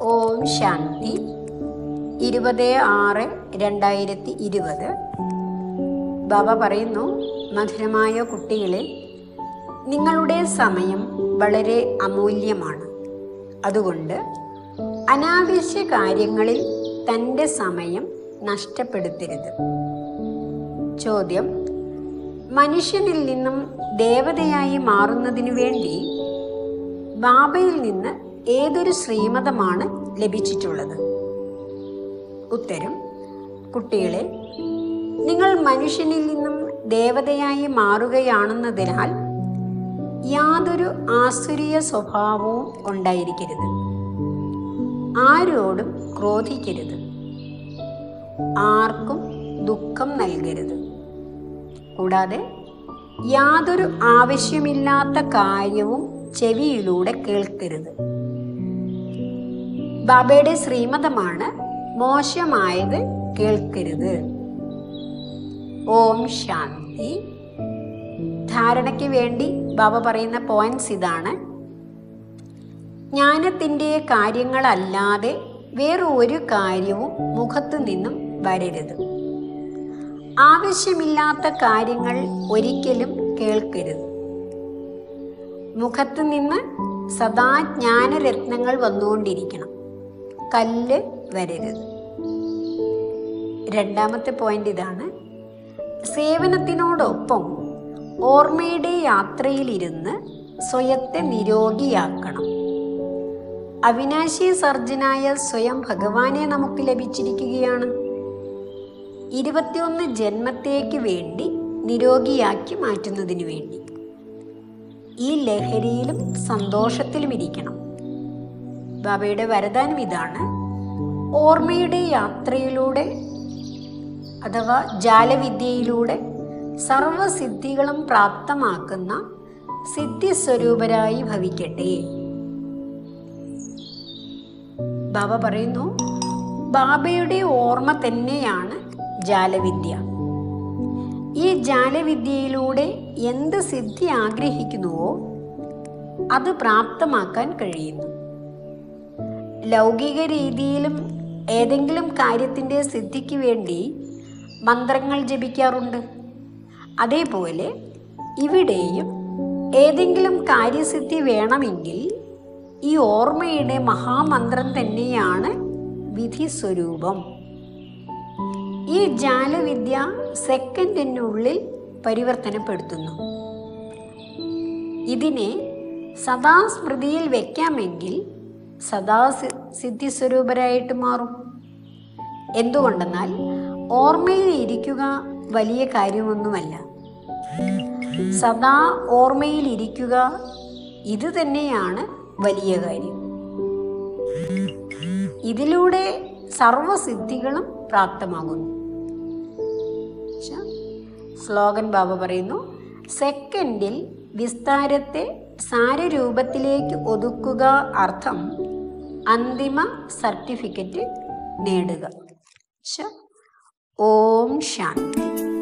ഓം ശാന്തി ഇരുപത് ആറ് രണ്ടായിരത്തി ഇരുപത് ബാബ പറയുന്നു മധുരമായ കുട്ടികളെ നിങ്ങളുടെ സമയം വളരെ അമൂല്യമാണ് അതുകൊണ്ട് അനാവശ്യ കാര്യങ്ങളിൽ തൻ്റെ സമയം നഷ്ടപ്പെടുത്തരുത് ചോദ്യം മനുഷ്യനിൽ നിന്നും ദേവതയായി മാറുന്നതിനു വേണ്ടി ബാബയിൽ നിന്ന് ഏതൊരു ശ്രീമതമാണ് ലഭിച്ചിട്ടുള്ളത് ഉത്തരം കുട്ടികളെ നിങ്ങൾ മനുഷ്യനിൽ നിന്നും ദേവതയായി മാറുകയാണെന്നതിനാൽ യാതൊരു ആസുരീയ സ്വഭാവവും ഉണ്ടായിരിക്കരുത് ആരോടും ക്രോധിക്കരുത് ആർക്കും ദുഃഖം നൽകരുത് കൂടാതെ യാതൊരു ആവശ്യമില്ലാത്ത കാര്യവും ചെവിയിലൂടെ കേൾക്കരുത് ബാബയുടെ ശ്രീമതമാണ് മോശമായത് കേൾക്കരുത് ഓം ശാന്തി ധാരണയ്ക്ക് വേണ്ടി ബാബ പറയുന്ന പോയിന്റ്സ് ഇതാണ് ജ്ഞാനത്തിൻ്റെ കാര്യങ്ങളല്ലാതെ വേറെ ഒരു കാര്യവും മുഖത്തു നിന്നും വരരുത് ആവശ്യമില്ലാത്ത കാര്യങ്ങൾ ഒരിക്കലും കേൾക്കരുത് മുഖത്ത് നിന്ന് സദാ ജ്ഞാനരത്നങ്ങൾ വന്നുകൊണ്ടിരിക്കണം കല്ല് വരരുത് രണ്ടാമത്തെ പോയിന്റ് ഇതാണ് സേവനത്തിനോടൊപ്പം ഓർമ്മയുടെ യാത്രയിലിരുന്ന് സ്വയത്തെ നിരോഗിയാക്കണം അവിനാശി സർജനായ സ്വയം ഭഗവാനെ നമുക്ക് ലഭിച്ചിരിക്കുകയാണ് ഇരുപത്തിയൊന്ന് ജന്മത്തേക്ക് വേണ്ടി നിരോഗിയാക്കി മാറ്റുന്നതിന് വേണ്ടി ഈ ലഹരിയിലും സന്തോഷത്തിലും ഇരിക്കണം ബാബയുടെ വരദാനം ഇതാണ് ഓർമ്മയുടെ യാത്രയിലൂടെ അഥവാ ജാലവിദ്യയിലൂടെ സർവസിദ്ധികളും പ്രാപ്തമാക്കുന്ന സിദ്ധിസ്വരൂപരായി ഭവിക്കട്ടെ ബാബ പറയുന്നു ബാബയുടെ ഓർമ്മ തന്നെയാണ് ജാലവിദ്യ ഈ ജാലവിദ്യയിലൂടെ എന്ത് സിദ്ധി ആഗ്രഹിക്കുന്നുവോ അത് പ്രാപ്തമാക്കാൻ കഴിയുന്നു ലൗകിക രീതിയിലും ഏതെങ്കിലും കാര്യത്തിൻ്റെ സിദ്ധിക്ക് വേണ്ടി മന്ത്രങ്ങൾ ജപിക്കാറുണ്ട് അതേപോലെ ഇവിടെയും ഏതെങ്കിലും കാര്യസിദ്ധി വേണമെങ്കിൽ ഈ ഓർമ്മയുടെ മഹാമന്ത്രം തന്നെയാണ് വിധി സ്വരൂപം ഈ ജാലവിദ്യ സെക്കൻഡിനുള്ളിൽ പരിവർത്തനപ്പെടുത്തുന്നു ഇതിനെ സദാ സ്മൃതിയിൽ വെക്കാമെങ്കിൽ സദാ സി- സിദ്ധിസ്വരൂപരായിട്ട് മാറും എന്തുകൊണ്ടെന്നാൽ ഓർമ്മയിൽ ഇരിക്കുക വലിയ കാര്യമൊന്നുമല്ല സദാ ഓർമ്മയിൽ ഇരിക്കുക ഇത് തന്നെയാണ് വലിയ കാര്യം ഇതിലൂടെ സർവസിദ്ധികളും പ്രാപ്തമാകുന്നു ശ- സ്ലോഗൻ ബാബ പറയുന്നു സെക്കൻഡിൽ വിസ്താരത്തെ സാരരൂപത്തിലേക്ക് ഒതുക്കുക അർത്ഥം അന്തിമ സർട്ടിഫിക്കറ്റ് നേടുക ശ- ഓം ശാന്തി